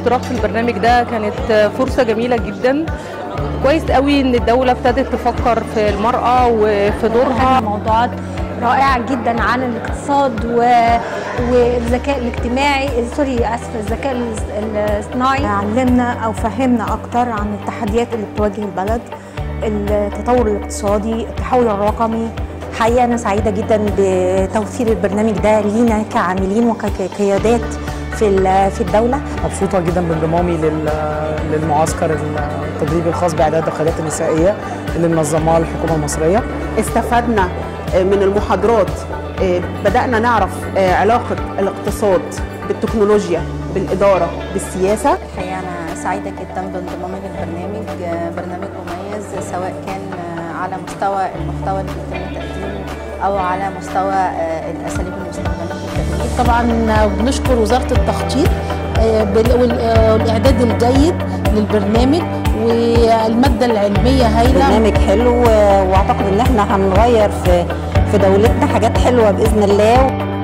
الاشتراك في البرنامج ده كانت فرصة جميلة جدا كويس قوي ان الدولة ابتدت تفكر في المرأة وفي دورها موضوعات رائعة جدا عن الاقتصاد و... والذكاء الاجتماعي سوري اسف الذكاء الاصطناعي علمنا او فهمنا اكتر عن التحديات اللي بتواجه البلد التطور الاقتصادي التحول الرقمي حقيقة أنا سعيدة جدا بتوفير البرنامج ده لينا كعاملين وكقيادات في في الدولة مبسوطة جدا بانضمامي للمعسكر التدريبي الخاص بإعداد الدخلات النسائية اللي منظماه الحكومة المصرية استفدنا من المحاضرات بدأنا نعرف علاقة الاقتصاد بالتكنولوجيا بالإدارة بالسياسة الحقيقة أنا سعيدة جدا بانضمامي للبرنامج برنامج مميز سواء كان على مستوى المحتوى اللي بيتم تقديمه أو على مستوى الأساليب المستخدمة في التدريب طبعا بنشكر وزارة التخطيط والإعداد الجيد للبرنامج والمادة العلمية هايلة برنامج حلو واعتقد ان احنا هنغير في في دولتنا حاجات حلوه باذن الله